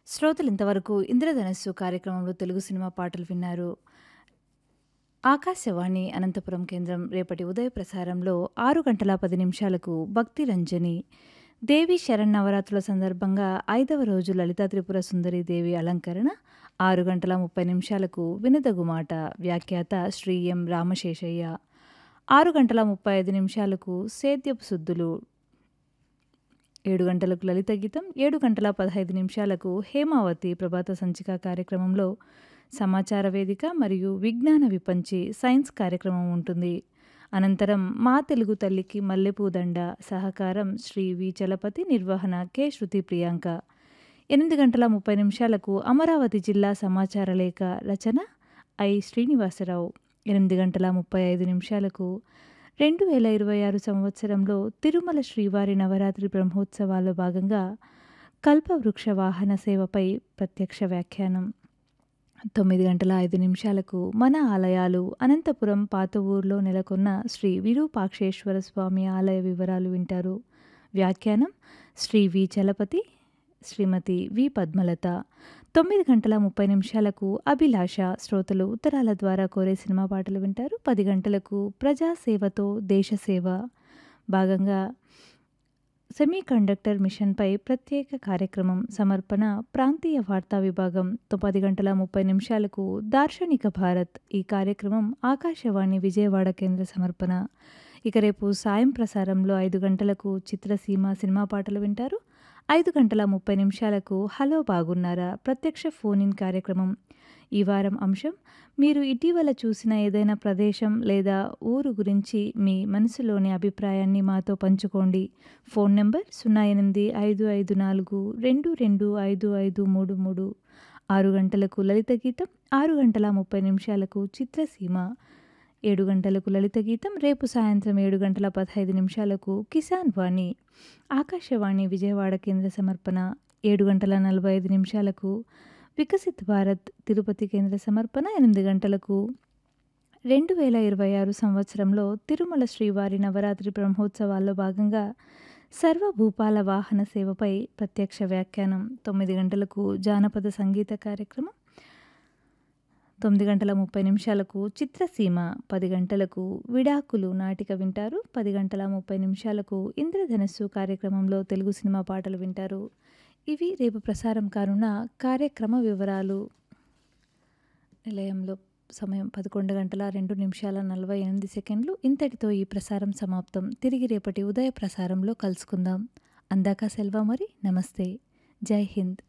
శ్రోతలు ఇంతవరకు ఇంద్రధనస్సు కార్యక్రమంలో తెలుగు సినిమా పాటలు విన్నారు ఆకాశవాణి అనంతపురం కేంద్రం రేపటి ఉదయ ప్రసారంలో ఆరు గంటల పది నిమిషాలకు భక్తి రంజని దేవి శరన్నవరాత్రుల సందర్భంగా ఐదవ రోజు లలితా త్రిపుర సుందరి దేవి అలంకరణ ఆరు గంటల ముప్పై నిమిషాలకు వినదగు మాట వ్యాఖ్యాత శ్రీ ఎం రామశేషయ్య ఆరు గంటల ముప్పై ఐదు నిమిషాలకు సేద్యపు సుద్దులు ఏడు గంటలకు లలిత గీతం ఏడు గంటల పదహైదు నిమిషాలకు హేమావతి ప్రభాత సంచిక కార్యక్రమంలో సమాచార వేదిక మరియు విజ్ఞాన విపంచి సైన్స్ కార్యక్రమం ఉంటుంది అనంతరం మా తెలుగు తల్లికి మల్లెపూదండ సహకారం శ్రీ వి చలపతి నిర్వహణ కె శృతి ప్రియాంక ఎనిమిది గంటల ముప్పై నిమిషాలకు అమరావతి జిల్లా సమాచార లేఖ రచన ఐ శ్రీనివాసరావు ఎనిమిది గంటల ముప్పై ఐదు నిమిషాలకు రెండు వేల ఇరవై ఆరు సంవత్సరంలో తిరుమల శ్రీవారి నవరాత్రి బ్రహ్మోత్సవాల్లో భాగంగా కల్పవృక్ష వాహన సేవపై ప్రత్యక్ష వ్యాఖ్యానం తొమ్మిది గంటల ఐదు నిమిషాలకు మన ఆలయాలు అనంతపురం పాత ఊర్లో నెలకొన్న శ్రీ విరూపాక్షేశ్వర స్వామి ఆలయ వివరాలు వింటారు వ్యాఖ్యానం శ్రీ వి చలపతి శ్రీమతి వి పద్మలత తొమ్మిది గంటల ముప్పై నిమిషాలకు అభిలాష శ్రోతలు ఉత్తరాల ద్వారా కోరే సినిమా పాటలు వింటారు పది గంటలకు ప్రజాసేవతో దేశసేవ భాగంగా సెమీ కండక్టర్ మిషన్పై ప్రత్యేక కార్యక్రమం సమర్పణ ప్రాంతీయ వార్తా విభాగం పది గంటల ముప్పై నిమిషాలకు దార్శనిక భారత్ ఈ కార్యక్రమం ఆకాశవాణి విజయవాడ కేంద్ర సమర్పణ ఇక రేపు సాయం ప్రసారంలో ఐదు గంటలకు చిత్రసీమ సినిమా పాటలు వింటారు ఐదు గంటల ముప్పై నిమిషాలకు హలో బాగున్నారా ప్రత్యక్ష ఫోన్ ఇన్ కార్యక్రమం ఈ వారం అంశం మీరు ఇటీవల చూసిన ఏదైనా ప్రదేశం లేదా ఊరు గురించి మీ మనసులోని అభిప్రాయాన్ని మాతో పంచుకోండి ఫోన్ నెంబర్ సున్నా ఎనిమిది ఐదు ఐదు నాలుగు రెండు రెండు ఐదు ఐదు మూడు మూడు ఆరు గంటలకు లలిత గీతం ఆరు గంటల ముప్పై నిమిషాలకు చిత్రసీమ ఏడు గంటలకు లలిత గీతం రేపు సాయంత్రం ఏడు గంటల పదహైదు నిమిషాలకు కిసాన్ వాణి ఆకాశవాణి విజయవాడ కేంద్ర సమర్పణ ఏడు గంటల నలభై ఐదు నిమిషాలకు వికసిత్ భారత్ తిరుపతి కేంద్ర సమర్పణ ఎనిమిది గంటలకు రెండు వేల ఇరవై ఆరు సంవత్సరంలో తిరుమల శ్రీవారి నవరాత్రి బ్రహ్మోత్సవాల్లో భాగంగా సర్వభూపాల వాహన సేవపై ప్రత్యక్ష వ్యాఖ్యానం తొమ్మిది గంటలకు జానపద సంగీత కార్యక్రమం తొమ్మిది గంటల ముప్పై నిమిషాలకు చిత్రసీమ పది గంటలకు విడాకులు నాటిక వింటారు పది గంటల ముప్పై నిమిషాలకు ఇంద్రధనస్సు కార్యక్రమంలో తెలుగు సినిమా పాటలు వింటారు ఇవి రేపు ప్రసారం కానున్న కార్యక్రమ వివరాలు నిలయంలో సమయం పదకొండు గంటల రెండు నిమిషాల నలభై ఎనిమిది సెకండ్లు ఇంతటితో ఈ ప్రసారం సమాప్తం తిరిగి రేపటి ఉదయ ప్రసారంలో కలుసుకుందాం అందాక సెల్వా మరి నమస్తే జై హింద్